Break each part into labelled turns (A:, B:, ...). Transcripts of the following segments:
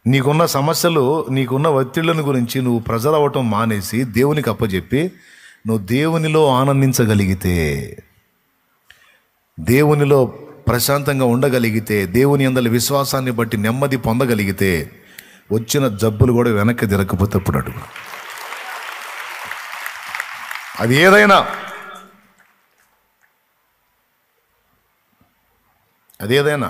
A: నీకున్న సమస్యలు నీకున్న ఒత్తిళ్ళని గురించి నువ్వు ప్రజలు అవ్వటం మానేసి దేవునికి అప్పచెప్పి నువ్వు దేవునిలో ఆనందించగలిగితే దేవునిలో ప్రశాంతంగా ఉండగలిగితే దేవుని అందరి విశ్వాసాన్ని బట్టి నెమ్మది పొందగలిగితే వచ్చిన జబ్బులు కూడా వెనక్కి తిరగకపోతే అప్పుడు అడుగు అది ఏదైనా అది ఏదైనా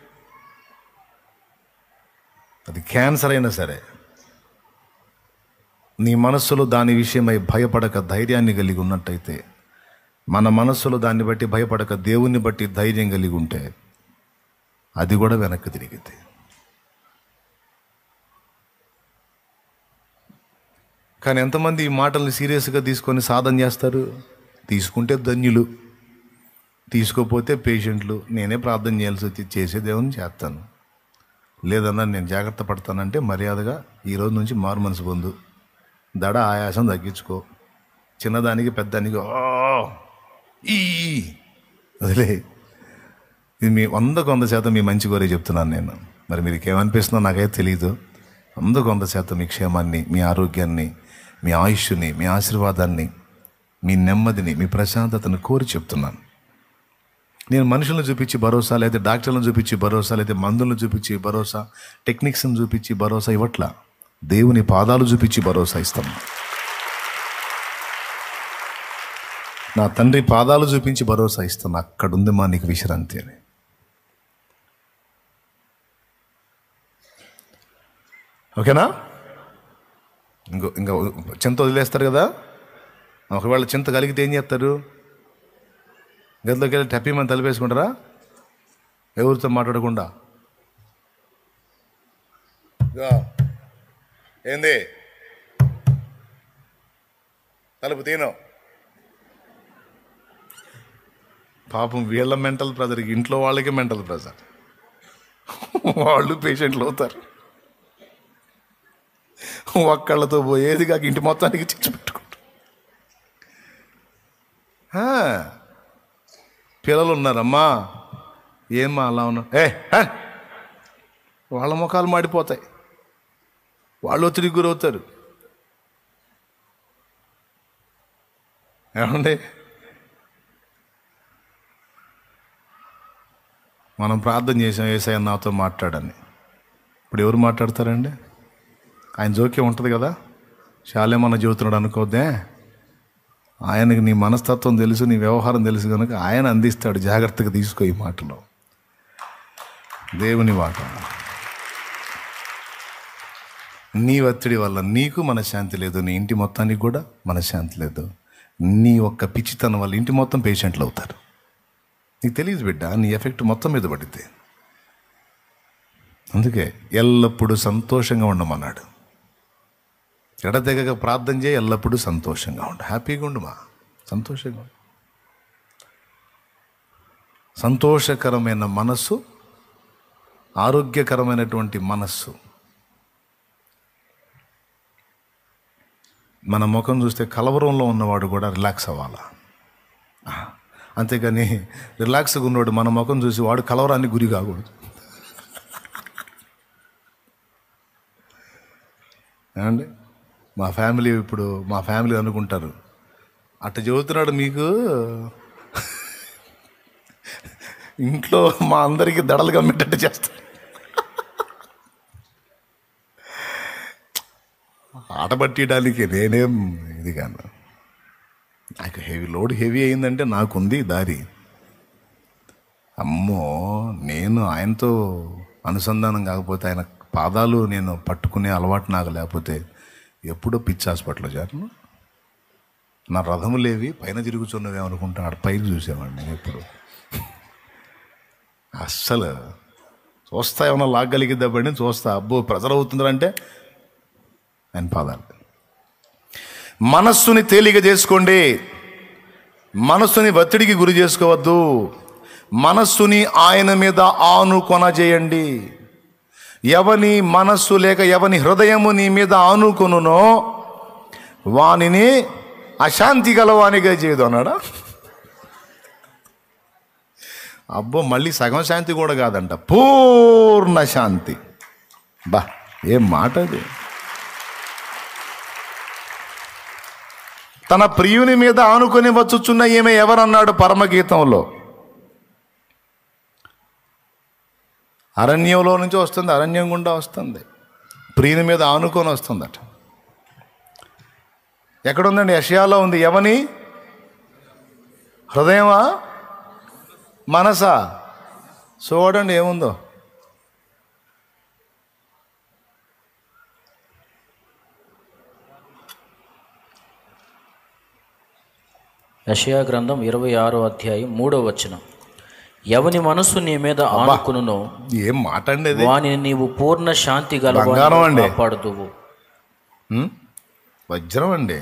A: అది క్యాన్సర్ అయినా సరే నీ మనస్సులో దాని విషయమై భయపడక ధైర్యాన్ని కలిగి ఉన్నట్టయితే మన మనస్సులో దాన్ని బట్టి భయపడక దేవుణ్ణి బట్టి ధైర్యం కలిగి ఉంటే అది కూడా వెనక్కి తిరిగితే కానీ ఎంతమంది ఈ మాటల్ని సీరియస్గా తీసుకొని సాధన చేస్తారు తీసుకుంటే ధన్యులు తీసుకోపోతే పేషెంట్లు నేనే ప్రార్థన చేయాల్సి వచ్చి చేసేదేమని చేస్తాను లేదన్నా నేను జాగ్రత్త పడతానంటే మర్యాదగా ఈ రోజు నుంచి మారు మనసు పొందు దడ ఆయాసం తగ్గించుకో చిన్నదానికి పెద్దానికి "ఓ, ఈ వదిలే ఇది మీ వందకు వంద శాతం మీ మంచి కోరే చెప్తున్నాను నేను మరి మీకు ఏమనిపిస్తుందో నాకైతే తెలియదు వందకు వంద శాతం మీ క్షేమాన్ని మీ ఆరోగ్యాన్ని మీ ఆయుష్ని మీ ఆశీర్వాదాన్ని మీ నెమ్మదిని మీ ప్రశాంతతను కోరి చెప్తున్నాను నేను మనుషులను చూపించి భరోసా లేదా డాక్టర్లను చూపించి భరోసా లేదా మందులను చూపించి భరోసా టెక్నిక్స్ని చూపించి భరోసా ఇవ్వట్లా దేవుని పాదాలు చూపించి భరోసా ఇస్తాం నా తండ్రి పాదాలు చూపించి భరోసా ఇస్తాను అక్కడుంది మా నీకు విశ్రాంతి అని ఓకేనా ఇంకో ఇంకా చింత వదిలేస్తారు కదా ఒకవేళ చింత కలిగితే ఏం చేస్తారు గదిలోకి వెళ్ళి టప్పీమని తలిపేసుకుంటారా ఎవరితో మాట్లాడకుండా ఇదిగో, ఏంది తలుపు తీను పాపం వీళ్ళ మెంటల్ ప్రెజర్కి ఇంట్లో వాళ్ళకి మెంటల్ ప్రెజర్ వాళ్ళు పేషెంట్లు అవుతారు ఒక్కళ్ళతో పోయేది కాక ఇంటి మొత్తానికి చిచ్చు పెట్టుకుంటారు ఆ, పిల్లలు ఉన్నారమ్మా ఏమ్మా అలా ఉన్నా ఏ హ! వాళ్ళ ముఖాలు మాడిపోతాయి వాళ్ళు ఒత్తిడికి గురవుతారు ఏమండి మనం ప్రార్థన చేసాం ఏసఐ నాతో మాట్లాడని ఇప్పుడు ఎవరు మాట్లాడతారండి ఆయన జోక్యం ఉంటుంది కదా శాలేమన్న చెబుతున్నాడు అనుకోద్దే ఆయనకి నీ మనస్తత్వం తెలుసు నీ వ్యవహారం తెలుసు కనుక ఆయన అందిస్తాడు జాగ్రత్తగా తీసుకో ఈ మాటలో దేవుని మాట నీ ఒత్తిడి వల్ల నీకు మనశ్శాంతి లేదు నీ ఇంటి మొత్తానికి కూడా మనశ్శాంతి లేదు నీ ఒక్క పిచ్చితనం వల్ల ఇంటి మొత్తం పేషెంట్లు అవుతారు నీకు తెలియదు బిడ్డ నీ ఎఫెక్ట్ మొత్తం మీద పడితే అందుకే ఎల్లప్పుడూ సంతోషంగా ఉండమన్నాడు ఎడతెగక ప్రార్థన చేయి ఎల్లప్పుడూ సంతోషంగా ఉండు హ్యాపీగా ఉండు మా సంతోషంగా ఉండు సంతోషకరమైన మనస్సు ఆరోగ్యకరమైనటువంటి మనస్సు మన ముఖం చూస్తే కలవరంలో ఉన్నవాడు కూడా రిలాక్స్ అవ్వాలా అంతేగాని రిలాక్స్గా ఉన్నవాడు మన ముఖం చూసి వాడు కలవరానికి గురి కాకూడదు ఏమండి మా ఫ్యామిలీ ఇప్పుడు మా ఫ్యామిలీ అనుకుంటారు అట్ట చెబుతున్నాడు మీకు ఇంట్లో మా అందరికీ దడలు కమ్మేటట్టు చేస్తాడు ఆట పట్టియడానికి నేనేం ఇది కాను నాకు హెవీ లోడ్ హెవీ అయిందంటే నాకుంది దారి అమ్మో నేను ఆయనతో అనుసంధానం కాకపోతే ఆయన పాదాలు నేను పట్టుకునే అలవాటు నాకు లేకపోతే ఎప్పుడో పిచ్చి హాస్పిటల్లో చేరను నా రథము లేవి పైన తిరుగుచున్నవి అనుకుంటా ఆడ పైకి చూసేవాడిని నేను ఎప్పుడు అస్సలు చూస్తా ఏమన్నా లాగ్గలిగిద్దా పడి చూస్తా అబ్బో ప్రెజర్ అవుతుందంటే ఆయన పాదాలు మనస్సుని తేలిక చేసుకోండి మనస్సుని ఒత్తిడికి గురి చేసుకోవద్దు మనస్సుని ఆయన మీద ఆనుకొన చేయండి ఎవని మనస్సు లేక ఎవని హృదయము నీ మీద ఆనుకొనునో వానిని అశాంతి గలవానిగా చేయదు అన్నాడా అబ్బో మళ్ళీ సగం శాంతి కూడా కాదంట పూర్ణ శాంతి బా ఏం మాట అది తన ప్రియుని మీద ఆనుకొని వచ్చుచున్న ఈమె ఎవరన్నాడు పరమగీతంలో అరణ్యంలో నుంచి వస్తుంది అరణ్యం గుండా వస్తుంది ప్రియుని మీద ఆనుకొని వస్తుందట ఎక్కడుందండి యషయాలో ఉంది ఎవని హృదయమా మనసా చూడండి ఏముందో
B: యషయా గ్రంథం ఇరవై ఆరో అధ్యాయం మూడో వచనం ఎవని మనస్సు నీ మీద ఆనుకును
A: ఏం మాట అండి ఇది
B: వానిని నీవు పూర్ణ శాంతి
A: బంగారం అండి.
B: గలవాడు కాపాడుదువు
A: ఉం? వజ్రం అండి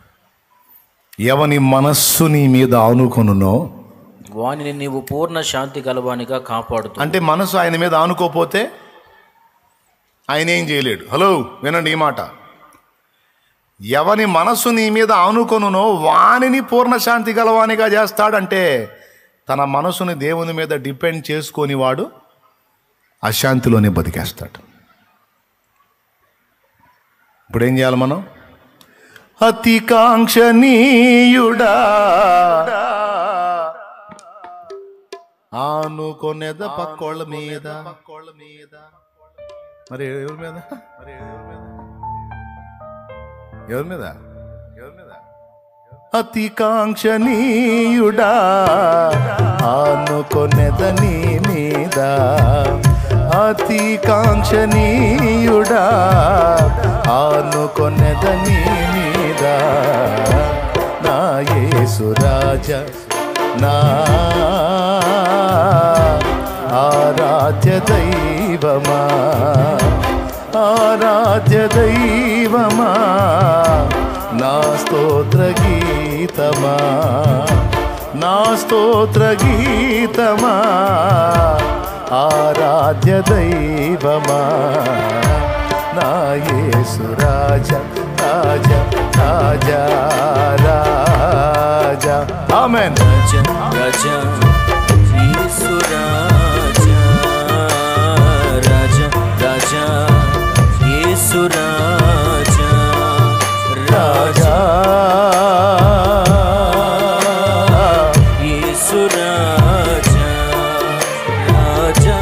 A: ఎవని మనస్సు నీ మీద ఆనుకొనునో
B: వానిని నీవు పూర్ణ శాంతి గలవానిగా కాపాడుతూ
A: అంటే మనసు ఆయన మీద ఆనుకోపోతే ఆయన ఏం చేయలేడు హలో వినండి ఈ మాట ఎవని మనస్సు నీ మీద ఆనుకొనునో వానిని పూర్ణ శాంతి గలవానిగా చేస్తాడంటే తన మనసుని దేవుని మీద డిపెండ్ చేసుకొని వాడు అశాంతిలోనే బతికేస్తాడు ఇప్పుడు ఏం చేయాలి మనం అతి కాంక్షణీయుడా ఆనుకొనేద పక్కోళ్ళ మీద పక్కోళ్ళ మీద మరి ఎవరి మీద మరి ఎవరి మీద ఎవరి మీద ఎవరి మీద అతి కాంక్షణీయుడా ఆనుకొనేద నీ మీద అతి కాంక్షణీయుడా ఆనుకొనేద నీ మీద నా యేసురాజ నా ఆరాధ్య దైవమా ఆరాధ్య దైవమా నా స్తోత్ర గీతమా నా స్తోత్ర గీతమా ఆరాధ్య దైవమా నా యేసు రాజ రాజ రాజా రాజా ఆమెన్
B: రాజా రాజా యేసు రాజా రాజా రాజా యేసు రాజా రాజా
A: రాజా
B: యేసు రాజా రాజా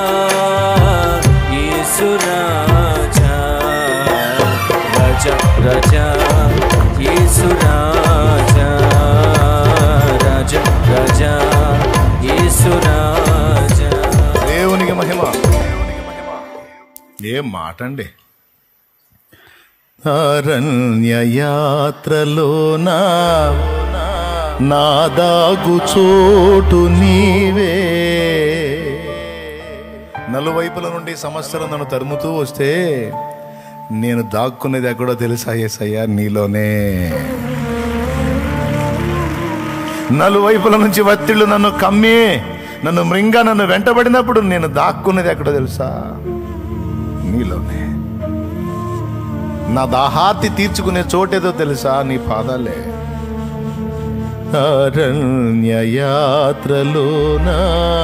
B: యేసు రాజా రాజా రాజా యేసు రాజా రాజా రాజా యేసు రాజా
A: దేవునికి మహిమ ఏం మాట అండి అరణ్య యాత్రలోనా నా దాగు చోటు నీవే నలువైపుల నుండి సమస్యలు నన్ను తరుముతూ వస్తే నేను దాక్కునేది ఎక్కడో తెలుసా ఏసయ్యా నీలోనే నలువైపుల నుంచి ఒత్తిళ్ళు నన్ను కమ్మి నన్ను మృంగ నన్ను వెంటబడినప్పుడు నేను దాక్కున్నది ఎక్కడో తెలుసా నీలోనే నా దాహార్తి తీర్చుకునే చోటేదో తెలుసా నీ పాదాలే అరణ్య యాత్రలోనా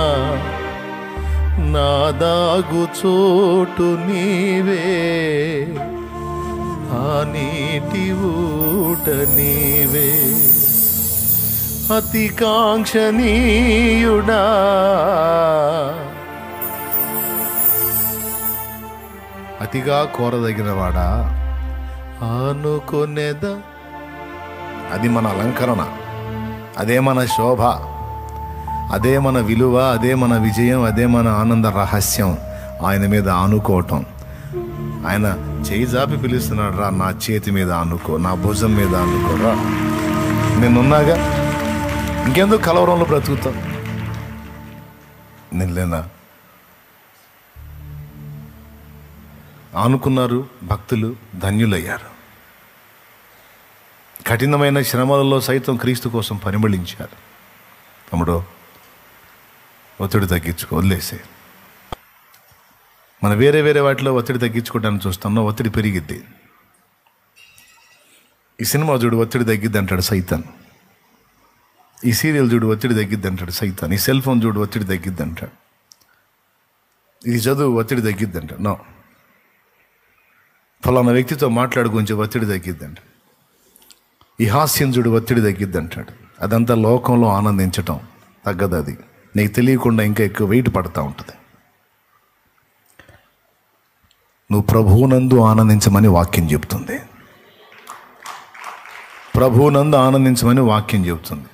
A: నా దాగు చోటు నీవే ఆ నీటి ఊట నీవే అతి కాంక్షణీయుడా అతిగా కోరదగిన వాడా ఆనుకొనేద అది మన అలంకరణ అదే మన శోభ అదే మన విలువ అదే మన విజయం అదే మన ఆనంద రహస్యం ఆయన మీద ఆనుకోవటం ఆయన చేయి జాపి పిలుస్తున్నాడు రా నా చేతి మీద ఆనుకో నా భుజం మీద ఆనుకోరా నేనున్నాగా ఇంకెందుకు కలవరంలో బ్రతుకుతాం నేను లేనా ఆనుకున్నారు భక్తులు ధన్యులయ్యారు కఠినమైన శ్రమలలో సైతం క్రీస్తు కోసం పరిమళించారు తమ్ముడు ఒత్తిడి తగ్గించుకో వదిలేసే మన వేరే వేరే వాటిలో ఒత్తిడి తగ్గించుకోవడానికి చూస్తున్నాం ఒత్తిడి పెరిగిద్ది ఈ సినిమా చూడు ఒత్తిడి తగ్గిద్ది అంటాడు సైతాన్ ఈ సీరియల్ చూడు ఒత్తిడి తగ్గిద్ది అంటాడు సైతాన్ ఈ సెల్ ఫోన్ చూడు ఒత్తిడి తగ్గిద్ది అంటాడు ఇది చదువు ఒత్తిడి తగ్గిద్ది అంటాడు నో ఫలానా వ్యక్తితో మాట్లాడు కొంచెం ఒత్తిడి తగ్గిద్దంట ఈ హాస్యంజుడు ఒత్తిడి తగ్గిద్ది అంటాడు అదంతా లోకంలో ఆనందించటం తగ్గదు అది నీకు తెలియకుండా ఇంకా ఎక్కువ వెయిట్ పడతా ఉంటుంది నువ్వు ప్రభువునందు ఆనందించమని వాక్యం చెబుతుంది ప్రభువునందు ఆనందించమని వాక్యం చెబుతుంది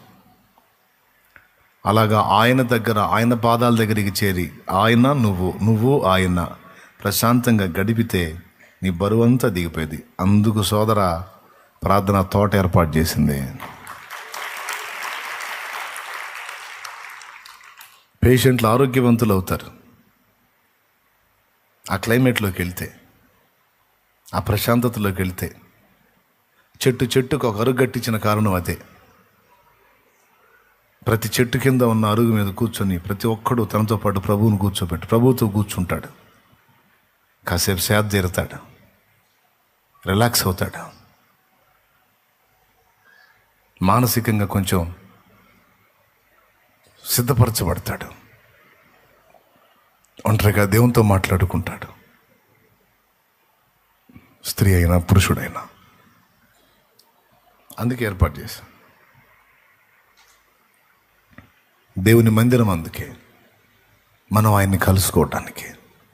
A: అలాగా ఆయన దగ్గర ఆయన పాదాల దగ్గరికి చేరి ఆయన నువ్వు నువ్వు ఆయన ప్రశాంతంగా గడిపితే నీ బరువంతా దిగిపోయేది అందుకు సోదర ప్రార్థన తోట ఏర్పాటు చేసింది పేషెంట్లు ఆరోగ్యవంతులు అవుతారు ఆ క్లైమేట్లోకి వెళ్తే ఆ ప్రశాంతతలోకి వెళ్తే చెట్టు చెట్టుకు ఒక అరుగట్టించిన కారణం అదే ప్రతి చెట్టు కింద ఉన్న అరుగు మీద కూర్చొని ప్రతి ఒక్కడు తనతో పాటు ప్రభువును కూర్చోబెట్టి ప్రభువుతో కూర్చుంటాడు కాసేపు సేద తీరుతాడు రిలాక్స్ అవుతాడు మానసికంగా కొంచెం సిద్ధపరచబడతాడు ఒంటరిగా దేవునితో మాట్లాడుకుంటాడు స్త్రీ అయినా పురుషుడైనా అందుకే ఏర్పాటు చేశాం దేవుని మందిరం అందుకే మనం ఆయన్ని కలుసుకోవటానికి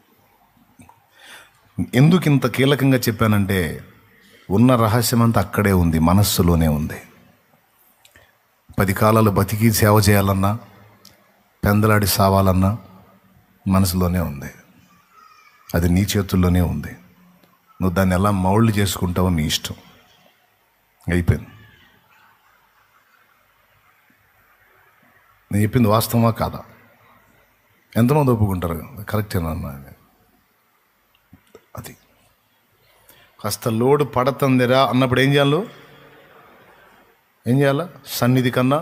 A: ఎందుకు ఇంత కీలకంగా చెప్పానంటే ఉన్న రహస్యం అంతా అక్కడే ఉంది మనస్సులోనే ఉంది పది కాలాలు బతికి సేవ చేయాలన్నా పెందలాడి సావాలన్నా మనసులోనే ఉంది అది నీ చేతుల్లోనే ఉంది నువ్వు దాన్ని ఎలా మౌళ్ళు చేసుకుంటావో నీ ఇష్టం అయిపోయింది నేను చెప్పింది వాస్తవమా కాదా ఎంతమంది ఒప్పుకుంటారు కరెక్టేనా అన్నా అది కాస్త లోడు పడతందిరా అన్నప్పుడు ఏం చేయాలి ఏం చేయాలా సన్నిధి కన్నా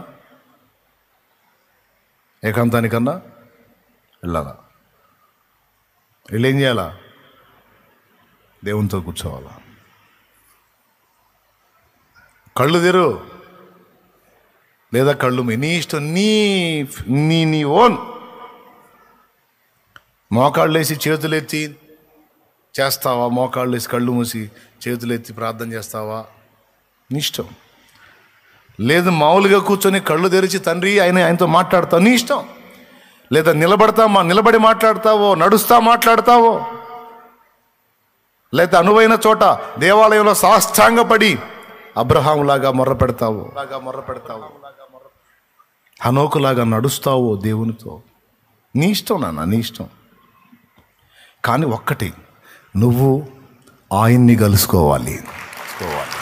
A: ఏకాంతానికన్నా వెళ్ళాలా వెళ్ళి ఏం చేయాలా దేవునితో కూర్చోవాలా కళ్ళు తెరు లేదా కళ్ళు మీ నీ ఇష్టం నీ నీ నీ ఓన్ మోకాళ్ళు వేసి చేతులు ఎత్తి చేస్తావా మోకాళ్ళు వేసి కళ్ళు మూసి చేతులు ఎత్తి ప్రార్థన చేస్తావా నీ ఇష్టం లేదు మామూలుగా కూర్చొని కళ్ళు తెరిచి తండ్రి ఆయన ఆయనతో మాట్లాడతావు నీ ఇష్టం లేదా నిలబడతా మా నిలబడి మాట్లాడతావో నడుస్తా మాట్లాడతావో లేదా అనువైన చోట దేవాలయంలో సాష్టాంగపడి అబ్రహాంలాగా మొర్ర పెడతావు లాగా మొర్ర పెడతావు హనోకులాగా నడుస్తావో దేవునితో నీ ఇష్టం నాన్న నీ ఇష్టం కానీ ఒక్కటి నువ్వు ఆయన్ని కలుసుకోవాలి కలుసుకోవాలి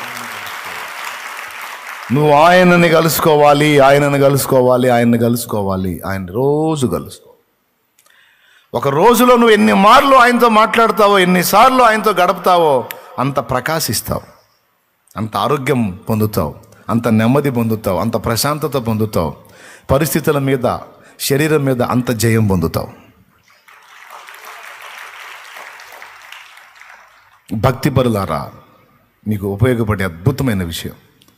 A: నువ్వు ఆయనని కలుసుకోవాలి ఆయనని కలుసుకోవాలి ఆయన్ని కలుసుకోవాలి ఆయన రోజు కలుసుకో ఒక రోజులో నువ్వు ఎన్ని మార్లు ఆయనతో మాట్లాడతావో ఎన్నిసార్లు ఆయనతో గడుపుతావో అంత ప్రకాశిస్తావు అంత ఆరోగ్యం పొందుతావు అంత నెమ్మది పొందుతావు అంత ప్రశాంతత పొందుతావు పరిస్థితుల మీద శరీరం మీద అంత జయం పొందుతావు భక్తి పరులారా మీకు ఉపయోగపడే అద్భుతమైన విషయం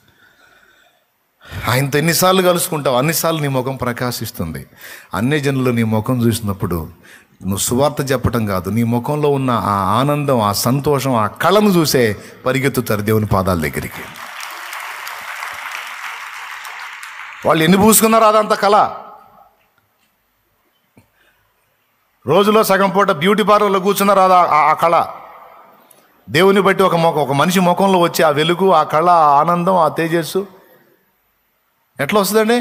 A: ఆయనతో ఎన్నిసార్లు కలుసుకుంటావు అన్నిసార్లు నీ ముఖం ప్రకాశిస్తుంది అన్ని జనులు నీ ముఖం చూసినప్పుడు నువ్వు సువార్త చెప్పటం కాదు నీ ముఖంలో ఉన్న ఆ ఆనందం ఆ సంతోషం ఆ కళను చూసే పరిగెత్తుతారు దేవుని పాదాల దగ్గరికి వాళ్ళు ఎన్ని పూసుకున్నారో అదంత కళ రోజులో సగం పూట బ్యూటీ పార్లర్లో కూర్చున్నారు అది ఆ- ఆ కళ దేవుని బట్టి ఒక ముఖం ఒక మనిషి ముఖంలో వచ్చే ఆ వెలుగు ఆ కళ ఆ ఆనందం ఆ తేజస్సు ఎట్లా వస్తుందండి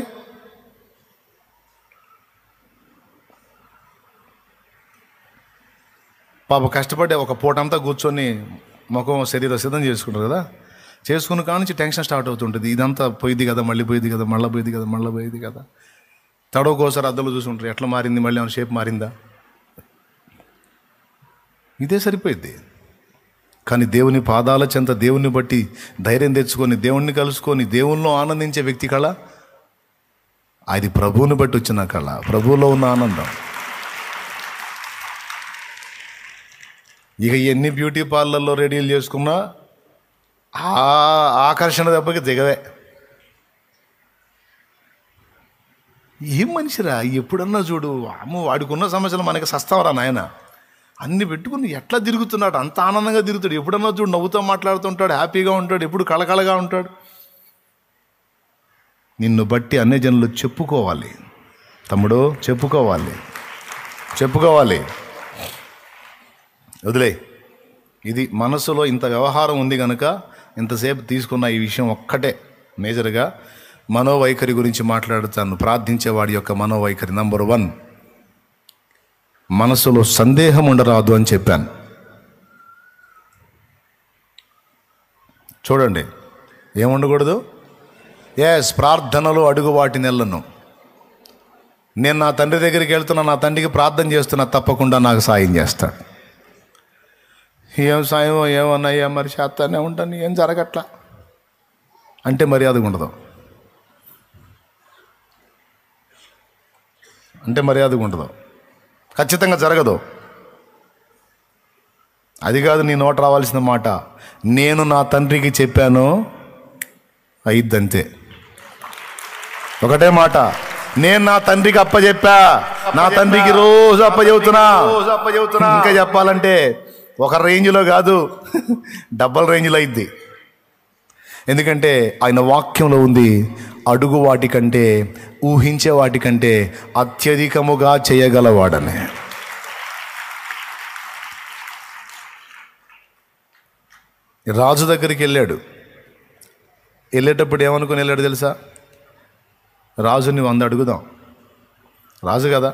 A: పాప కష్టపడి ఒక పూటంతా కూర్చొని ముఖం శరీరం సిద్ధం చేసుకుంటారు కదా చేసుకున్న కాడ నుంచి టెన్షన్ స్టార్ట్ అవుతుంటుంది ఇదంతా పోయింది కదా మళ్ళీ పోయింది కదా మళ్ళీ పోయింది కదా మళ్ళీ పోయింది కదా తడవకోసారి అద్దలు చూసుకుంటారు ఎట్లా మారింది మళ్ళీ ఏమైనా షేప్ మారిందా ఇదే సరిపోయింది కానీ దేవుని పాదాల చెంత దేవుని బట్టి ధైర్యం తెచ్చుకొని దేవుణ్ణి కలుసుకొని దేవుల్లో ఆనందించే వ్యక్తి కళ అది ప్రభువుని బట్టి వచ్చిన కళ ప్రభువులో ఉన్న ఆనందం ఇక ఎన్ని బ్యూటీ పార్లర్లో రెడీలు చేసుకున్నా ఆ ఆకర్షణ దెబ్బకి దిగవే ఏం మనిషిరా ఎప్పుడన్నా చూడు అమ్మ వాడికి ఉన్న సమస్యలు మనకి సస్తావరా నాయన అన్ని పెట్టుకుని ఎట్లా తిరుగుతున్నాడు అంత ఆనందంగా తిరుగుతాడు ఎప్పుడన్నా చూడు నవ్వుతూ మాట్లాడుతుంటాడు హ్యాపీగా ఉంటాడు ఎప్పుడు కళకళగా ఉంటాడు నిన్ను బట్టి అన్ని జనులు చెప్పుకోవాలి తమ్ముడు చెప్పుకోవాలి చెప్పుకోవాలి వదిలే ఇది మనసులో ఇంత వ్యవహారం ఉంది కనుక ఇంతసేపు తీసుకున్న ఈ విషయం ఒక్కటే మేజర్గా మనోవైఖరి గురించి మాట్లాడుతాను ప్రార్థించేవాడి యొక్క మనోవైఖరి నంబర్ వన్ మనసులో సందేహం ఉండరాదు అని చెప్పాను చూడండి ఏముండకూడదు ఎస్ ప్రార్థనలు అడుగు వాటి నెలను నేను నా తండ్రి దగ్గరికి వెళ్తున్నా నా తండ్రికి ప్రార్థన చేస్తున్నా తప్పకుండా నాకు సాయం చేస్తాడు ఏం సాయం ఏమన్నాయా మరి చేస్తానే ఉంటాను ఏం జరగట్లా అంటే మర్యాద ఉండదు అంటే మర్యాద ఉండదు ఖచ్చితంగా జరగదు అది కాదు నీ నోట రావాల్సిన మాట నేను నా తండ్రికి చెప్పాను అయిద్దంతే ఒకటే మాట నేను నా తండ్రికి అప్పచెప్పా నా తండ్రికి రోజు అప్పచెబుతున్నా ఇంకా చెప్పాలంటే ఒక రేంజ్లో కాదు డబల్ రేంజ్లో అయింది ఎందుకంటే ఆయన వాక్యంలో ఉంది అడుగు వాటికంటే ఊహించే వాటికంటే అత్యధికముగా చేయగలవాడని రాజు దగ్గరికి వెళ్ళాడు వెళ్ళేటప్పుడు ఏమనుకుని వెళ్ళాడు తెలుసా రాజుని వంద అడుగుదాం రాజు కదా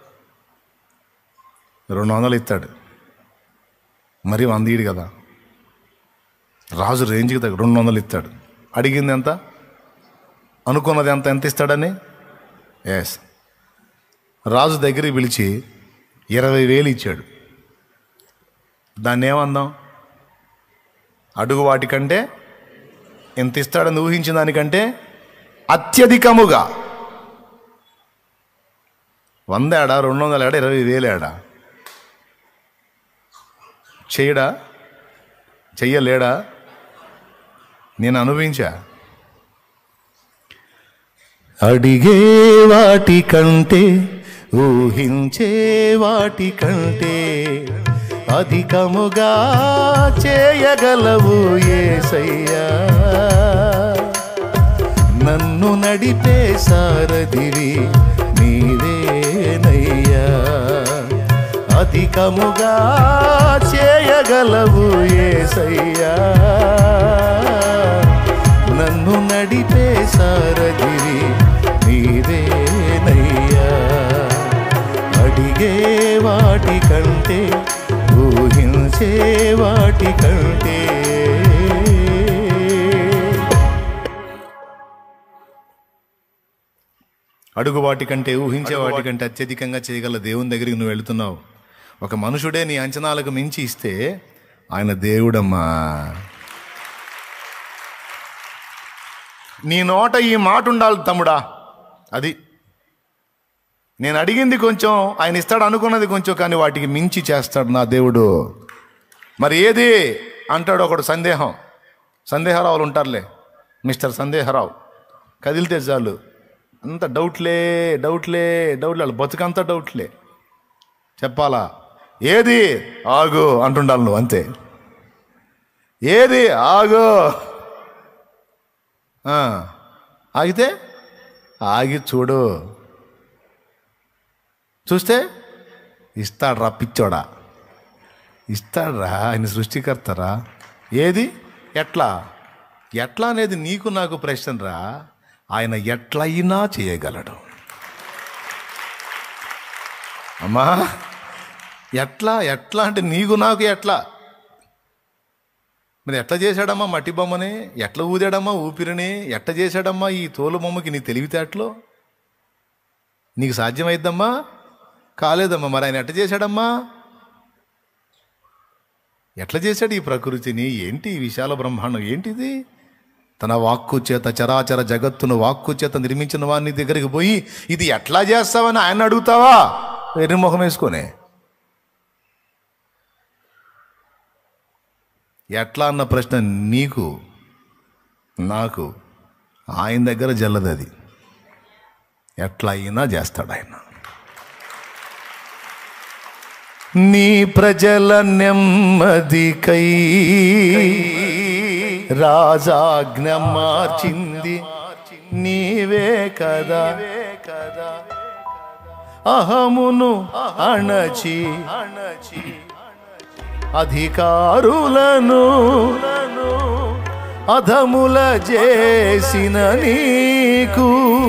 A: రెండు వందలు ఇస్తాడు మరి వంద ఈడు కదా రాజు రేంజ్కి తగ్గ రెండు వందలు ఇస్తాడు అడిగింది ఎంత అనుకున్నది ఎంత ఎంత ఇస్తాడని ఎస్ రాజు దగ్గరికి పిలిచి ఇరవై వేలు ఇచ్చాడు దాన్ని ఏమందాం అడుగు వాటికంటే ఎంత ఇస్తాడని ఊహించిన దానికంటే అత్యధికముగా వంద ఏడా రెండు వందల ఏడా ఇరవై వేలు ఏడా చేయడా చెయ్యలేడా నేను అనుభవించా అడిగే వాటి కంటే ఊహించే వాటి కంటే అధికముగా చేయగలవు ఏసయ్యా నన్ను నడిపే సారథివి నీవేనయ్యా అధికముగా చేయగలవు ఏసయ్యా నన్ను నడిపే సారథివి నీవేనయ్యా అడిగే వాటి కంటే ఊహించే వాటి కంటే అడుగు వాటి కంటే ఊహించే వాటి కంటే అత్యధికంగా చేయగల దేవుని దగ్గరికి నువ్వు వెళుతున్నావు ఒక మనుషుడే నీ అంచనాలకు మించి ఇస్తే ఆయన దేవుడమ్మా నీ నోట ఈ మాట ఉండాలి తమ్ముడా అది నేను అడిగింది కొంచెం ఆయన ఇస్తాడు అనుకున్నది కొంచెం కానీ వాటికి మించి చేస్తాడు నా దేవుడు మరి ఏది అంటాడు ఒకడు సందేహం సందేహరావులు ఉంటారులే మిస్టర్ సందేహరావు కదిలితే చాలు అంత డౌట్లే డౌట్లే డౌట్లే వాళ్ళ బతుకంతా డౌట్లే చెప్పాలా ఏది ఆగు అంటుండాలి నువ్వు అంతే ఏది ఆగు ఆ, ఆగితే ఆగి చూడు చూస్తే ఇస్తాడ్రా పిచ్చోడా ఇస్తాడ్రా ఆయన సృష్టికర్తరా ఏది ఎట్లా ఎట్లా అనేది నీకు నాకు ప్రశ్న రా ఆయన ఎట్లయినా చేయగలడు అమ్మా ఎట్లా ఎట్లా అంటే నీకు నాకు ఎట్లా మరి ఎట్లా చేశాడమ్మా మట్టి బొమ్మని ఎట్లా ఊదాడమ్మా ఊపిరిని ఎట్లా చేశాడమ్మా ఈ తోలు బొమ్మకి నీ తెలివితేటలో నీకు సాధ్యమైద్దమ్మా కాలేదమ్మా మరి ఆయన ఎట్లా చేశాడమ్మా ఎట్లా చేశాడు ఈ ప్రకృతిని ఏంటి ఈ విశాల బ్రహ్మాండం ఏంటిది తన వాక్కు చేత చరాచర జగత్తును వాక్కు చేత నిర్మించిన వాడిని దగ్గరికి పోయి ఇది ఎట్లా చేస్తావని ఆయన అడుగుతావా వెర్రి ముఖం వేసుకొనే ఎట్లా అన్న ప్రశ్న నీకు నాకు ఆయన దగ్గర జల్లదు అది ఎట్లా అయినా చేస్తాడు ఆయన నీ ప్రజల నెమ్మదికై రాజాజ్ఞ మార్చింది నీవే కదా అహమును అణచి అణచి అధికారులను అధముల చేసిన నీకు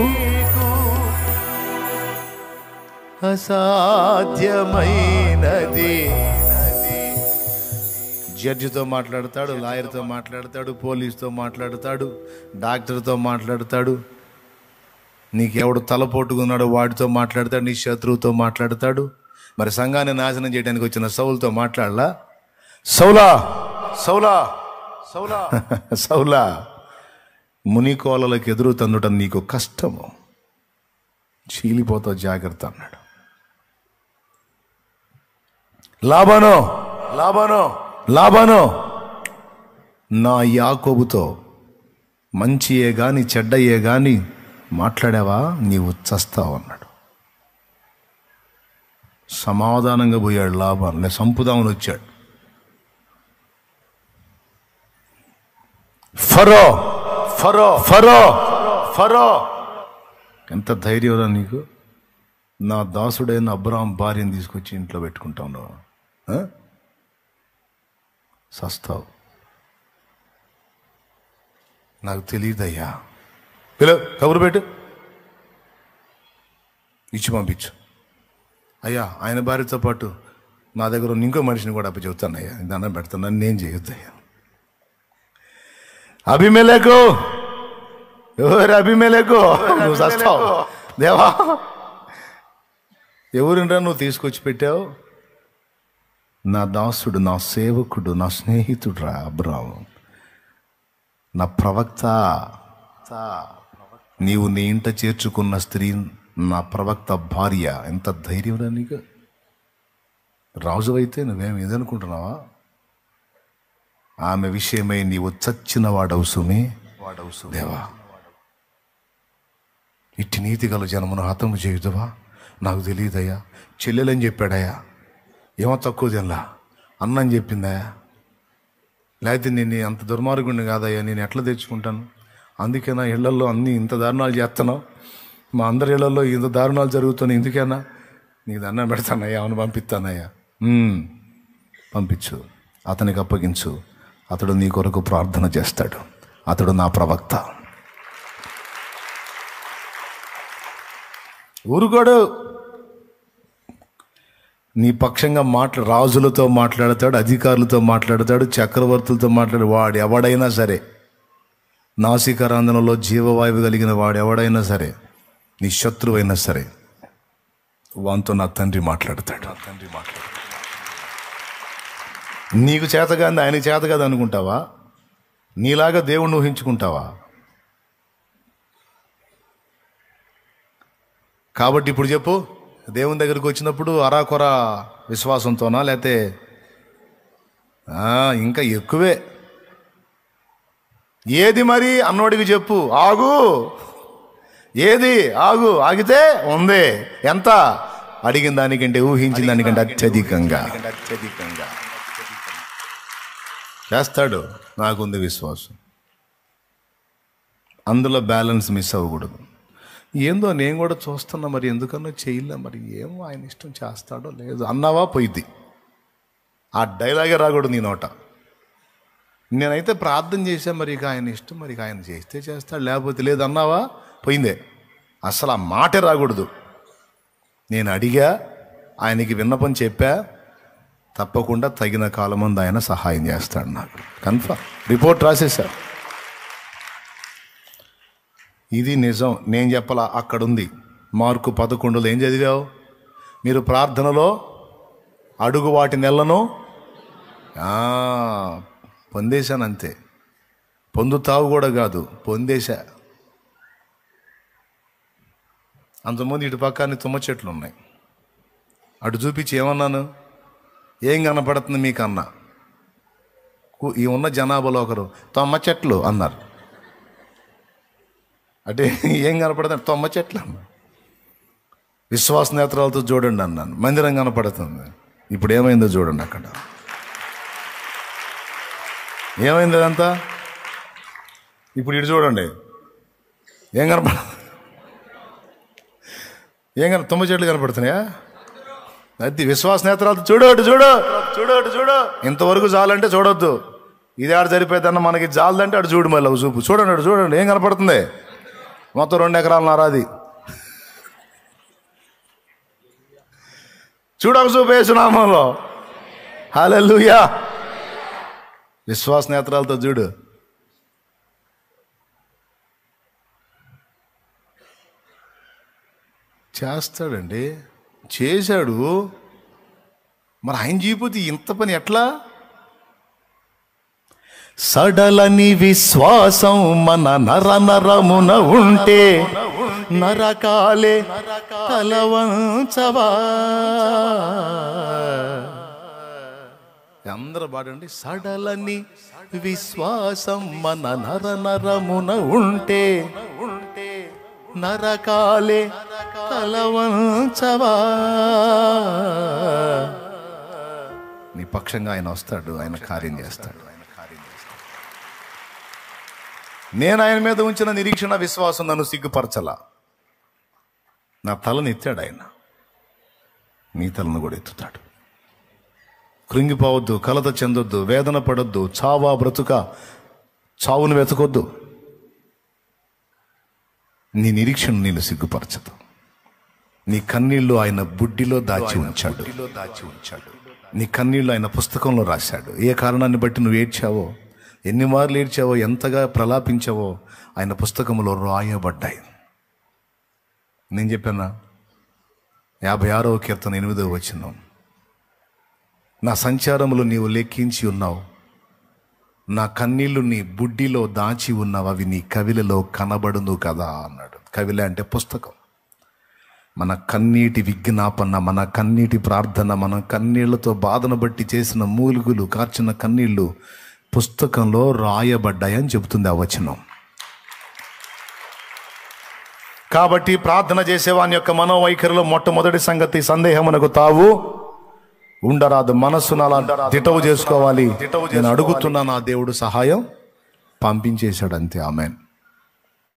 A: అసాధ్యమైనది జడ్జితో మాట్లాడతాడు లాయర్తో మాట్లాడతాడు పోలీస్తో మాట్లాడతాడు డాక్టర్తో మాట్లాడతాడు నీకెవడు తలపోటుకున్నాడో వాడితో మాట్లాడతాడు నీ శత్రువుతో మాట్లాడతాడు మరి సంఘాన్ని నాశనం చేయడానికి వచ్చిన సౌలతో మాట్లాడలా సౌలా సౌలా సౌలా సౌలా మునికోలలకు ఎదురు తందుటం నీకు కష్టము చీలిపోతావు జాగ్రత్త అన్నాడు లాభానో లాభానో లాభానో నా యాకోబుతో మంచియే గాని చెడ్డయే గాని మాట్లాడావా నీవు చస్తావు అన్నాడు సమాధానంగా పోయాడు లాభం లే సంపుదామని వచ్చాడు ఫరో ఫరో ఫరో ఫరో ఎంత ధైర్యంరా నీకు నా దాసుడైన అబ్రాహం భార్యను తీసుకొచ్చి ఇంట్లో పెట్టుకుంటాను సస్తావు నాకు తెలియదయ్యా పిలు కబురు పెట్టు ఇచ్చి పంపించు అయ్యా ఆయన భార్యతో పాటు నా దగ్గర ఉన్న ఇంకో మనిషిని కూడా అప్ప చెబుతానయ్యా దండం పెడతాను నేను చేయొద్దయ్యా అభిమేలకు ఎవరు అభిమేలకు నువ్వు చస్తావు దేవా ఎవరుండ్రా నువ్వు తీసుకొచ్చి పెట్టావు నా దాసుడు నా సేవకుడు నా స్నేహితుడు రా అబ్రాహం నా ప్రవక్త నీవు నీ ఇంట చేర్చుకున్న స్త్రీ నా ప్రవక్త భార్య ఎంత ధైర్యం రా నీకు రాజు అయితే నువ్వేం ఇదనుకుంటున్నావా ఆమె విషయమై నీవు చచ్చిన వాడవు సుమి వాడవు దేవా ఇట్టి నీతి గల జనమును హతము చేయుదువా నాకు తెలియదయ్యా చెల్లెలని చెప్పాడయ్యా ఏమో తక్కువ తినలా అన్నని చెప్పిందయ్యా లేకపోతే నేను అంత దుర్మార్గుడిని కాదయ్యా నేను ఎట్లా తెచ్చుకుంటాను అందుకే నా ఇళ్లలో అన్ని ఇంత దారుణాలు చేస్తున్నావు మా అందరి ఇళ్లలో ఇంత దారుణాలు జరుగుతున్నాయి ఎందుకేనా నీకు దండం పెడతానయ్యా అవును పంపిస్తానయ్యా "ఉమ్, పంపించు అతనికి అప్పగించు అతడు నీ కొరకు ప్రార్థన చేస్తాడు అతడు నా ప్రవక్త ఊరుకోడు నీ పక్షంగా మాట్లా రాజులతో మాట్లాడతాడు అధికారులతో మాట్లాడతాడు చక్రవర్తులతో మాట్లాడు వాడు ఎవడైనా సరే నాసికరాంధనలో జీవవాయువు కలిగిన వాడు ఎవడైనా సరే నీ శత్రువైనా సరే వాంతో నా తండ్రి మాట్లాడతాడు తండ్రి మాట్లాడతాడు నీకు చేతగాంది ఆయనకి చేత కాదు అనుకుంటావా నీలాగా దేవుణ్ణి ఊహించుకుంటావా కాబట్టి ఇప్పుడు చెప్పు దేవుని దగ్గరికి వచ్చినప్పుడు అరాకొర విశ్వాసంతోనా లేతే ఆ, ఇంకా ఎక్కువే ఏది మరి అన్నోడికి చెప్పు ఆగు ఏది ఆగు ఆగితే ఉంది ఎంత అడిగిన దానికంటే ఊహించిన దానికంటే అత్యధికంగా అత్యధికంగా చేస్తాడు నాకుంది విశ్వాసం అందులో బ్యాలెన్స్ మిస్ అవ్వకూడదు ఏందో నేను కూడా చూస్తున్నా మరి ఎందుకన్నా చేయలే మరి ఏమో ఆయన ఇష్టం చేస్తాడో లేదు అన్నావా పోయిద్ది ఆ డైలాగే రాకూడదు నీ నోట నేనైతే ప్రార్థన చేశా మరి ఇక ఆయన ఇష్టం మరి ఇక ఆయన చేస్తే చేస్తాడు లేకపోతే లేదు అన్నావా పోయిందే అసలు ఆ మాటే రాకూడదు నేను అడిగా ఆయనకి విన్నపం చెప్పా తప్పకుండా తగిన కాలమందు ఆయన సహాయం చేస్తాడు నాకు కన్ఫర్మ్ రిపోర్ట్ రాసేసా ఇది నిజం నేను చెప్పలా అక్కడుంది మార్కు పదకొండులో ఏం చదివావు మీరు ప్రార్థనలో అడుగు వాటి నెలను ఆ, పొందేశాను అంతే పొందుతావు కూడా కాదు పొందేశా అంతకుముందు ఇటు పక్కనే తుమ్మ చెట్లు ఉన్నాయి అటు చూపించి ఏమన్నాను ఏం కనపడుతుంది మీకు అన్నా కు- ఈ ఉన్న జనాభాలో ఒకరు తొమ్మ చెట్లు అన్నారు అంటే ఏం కనపడుతుంది తొమ్మ చెట్లు అన్న విశ్వాస నేత్రాలతో చూడండి అన్నాను మందిరం కనపడుతుంది ఇప్పుడు ఏమైందో చూడండి అక్కడ ఏమైంది అదంతా ఇప్పుడు ఇటు చూడండి ఏం కనపడ ఏం కన తుమ్మ చెట్లు కనపడుతున్నాయా అది విశ్వాస నేత్రాలతో చూడు అటు చూడు చూడు అటు చూడు ఇంతవరకు చాలంటే చూడొద్దు ఇది ఆడ సరిపోయిందన్న మనకి జాలదంటే అటు చూడు మళ్ళీ ఒక చూపు చూడండి అటు చూడండి ఏం కనపడుతుంది మొత్తం రెండు ఎకరాల నారాది చూడక చూపు వేసునామంలో హల్లెలూయా విశ్వాస నేత్రాలతో చూడు చేస్తాడండి చేశాడు మరి ఆయన చేయకపోతే ఇంత పని ఎట్లా సడలని విశ్వాసం మన నర నరమున ఉంటే నరకాలే తలవంచవా అందరూ పాడండి సడలని విశ్వాసం మన నర నరమున ఉంటే ఉంటే నరకాలే తలవంచవా నీ పక్షంగా ఆయన వస్తాడు ఆయన కార్యం చేస్తాడు ఆయన కార్యం చేస్తాడు నేను ఆయన మీద ఉంచిన నిరీక్షణ విశ్వాసం నన్ను సిగ్గుపరచలా నా తలను ఎత్తాడు ఆయన నీ తలను కూడా ఎత్తుతాడు కృంగిపోవద్దు కలత చెందొద్దు వేదన పడొద్దు చావా బ్రతుక చావును వెతకొద్దు నీ నిరీక్షణ నేను సిగ్గుపరచదు నీ కన్నీళ్లు ఆయన బుడ్డిలో దాచి ఉంచాడు దాచి ఉంచాడు నీ కన్నీళ్లు ఆయన పుస్తకంలో రాశాడు ఏ కారణాన్ని బట్టి నువ్వు ఏడ్చావో ఎన్ని మార్లు ఏడ్చావో ఎంతగా ప్రలాపించావో ఆయన పుస్తకంలో రాయబడ్డాయి నేను చెప్పానా యాభై ఆరవ కీర్తన ఎనిమిదవ వచ్చినాం నా సంచారములు నీవు లెక్కించి ఉన్నావు నా కన్నీళ్లు నీ బుడ్డిలో దాచి ఉన్నావు అవి నీ కవిలలో కనబడును కదా అన్నాడు కవిల అంటే పుస్తకం మన కన్నీటి విజ్ఞాపన మన కన్నీటి ప్రార్థన మన కన్నీళ్లతో బాధను బట్టి చేసిన మూలుగులు కార్చిన కన్నీళ్లు పుస్తకంలో రాయబడ్డాయని చెబుతుంది ఆ వచనం కాబట్టి ప్రార్థన చేసేవాని యొక్క మనోవైఖరిలో మొట్టమొదటి సంగతి సందేహమునకు తావు ఉండరాదు మనస్సును అలా దిటవు చేసుకోవాలి నేను అడుగుతున్నా నా దేవుడు సహాయం పంపించేశాడు అంతే ఆమెన్